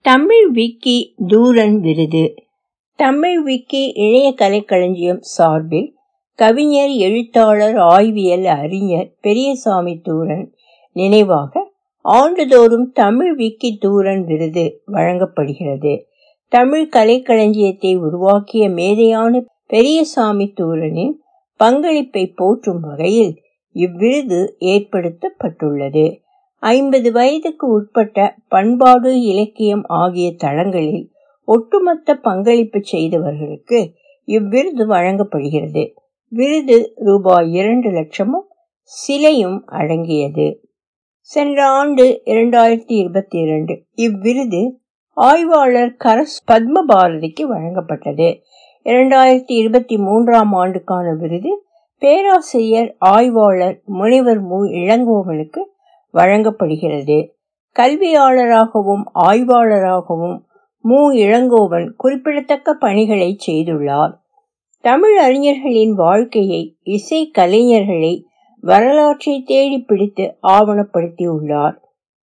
Tamil Wiki Thooran விருது தமிழ் விக்கி இணைய கலைக்களஞ்சியம் சார்பில் கவிஞர் எழுத்தாளர் ஆய்வியல் அறிஞர் பெரியசாமி தூரன் நினைவாக ஆண்டுதோறும் தமிழ் விக்கி தூரன் விருது வழங்கப்படுகிறது தமிழ் கலைக்களஞ்சியத்தை உருவாக்கிய மேதையான பெரியசாமி தூரனின் பங்களிப்பை போற்றும் வகையில் இவ்விருது ஏற்படுத்தப்பட்டுள்ளது ஐம்பது வயதுக்கு உட்பட்ட பண்பாடு இலக்கியம் ஆகிய தளங்களில் ஒட்டுமொத்த பங்களிப்பு செய்தவர்களுக்கு இவ்விருது வழங்கப்படுகிறது விருது ரூபாய் இரண்டு லட்சமும் சிலையும் அடங்கியது சென்ற ஆண்டு இரண்டாயிரத்தி இருபத்தி இரண்டு இவ்விருது ஆய்வாளர் கரஸ் பத்மபாரதிக்கு வழங்கப்பட்டது இரண்டாயிரத்தி இருபத்தி மூன்றாம் ஆண்டுக்கான விருது பேராசிரியர் ஆய்வாளர் முனைவர் மு இளங்கோவனுக்கு வழங்கப்படுகிறது கல்வியாளராகவும் ஆய்வாளராகவும் மு இளங்கோவன் குறிப்பிடத்தக்க பணிகளை செய்துள்ளார் தமிழ் அறிஞர்களின் வாழ்க்கையை இசை கலைஞர்களை வரலாற்றை தேடி பிடித்து ஆவணப்படுத்தியுள்ளார்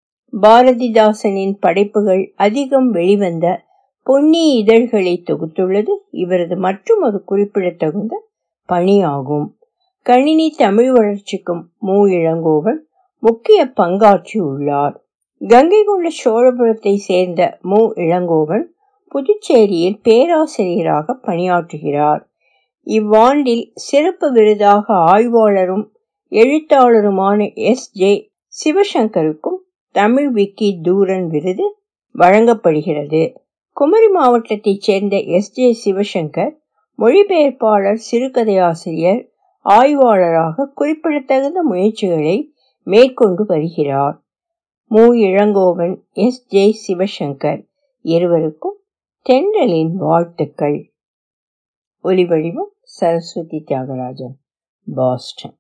பாரதிதாசனின் படைப்புகள் அதிகம் வெளிவந்த பொன்னி இதழ்களை தொகுத்துள்ளது இவரது மற்றும் ஒரு குறிப்பிடத்தகுந்த பணியாகும் கணினி தமிழ் வளர்ச்சிக்கும் மு இளங்கோவன் முக்கிய பங்காற்றியுள்ளார் கங்கை கொண்ட சோழபுரத்தை சேர்ந்த மு இளங்கோவன் புதுச்சேரியில் பேராசிரியராக பணியாற்றுகிறார் இவ்வாண்டில் சிறப்பு விருதாக ஆய்வாளரும் எழுத்தாளருமான எஸ் ஜே சிவசங்கருக்கும் தமிழ் விக்கி தூரன் விருது வழங்கப்படுகிறது குமரி மாவட்டத்தைச் சேர்ந்த எஸ் ஜே சிவசங்கர் மொழிபெயர்ப்பாளர் சிறுகதையாசிரியர் ஆய்வாளராக குறிப்பிடத்தகுந்த முயற்சிகளை மேற்கொண்டு வருகிறார் மு இளங்கோவன் எஸ் ஜே சிவசங்கர் இருவருக்கும் தென்றலின் வாழ்த்துக்கள் ஒலிவடிவம் சரஸ்வதி தியாகராஜன் பாஸ்டன்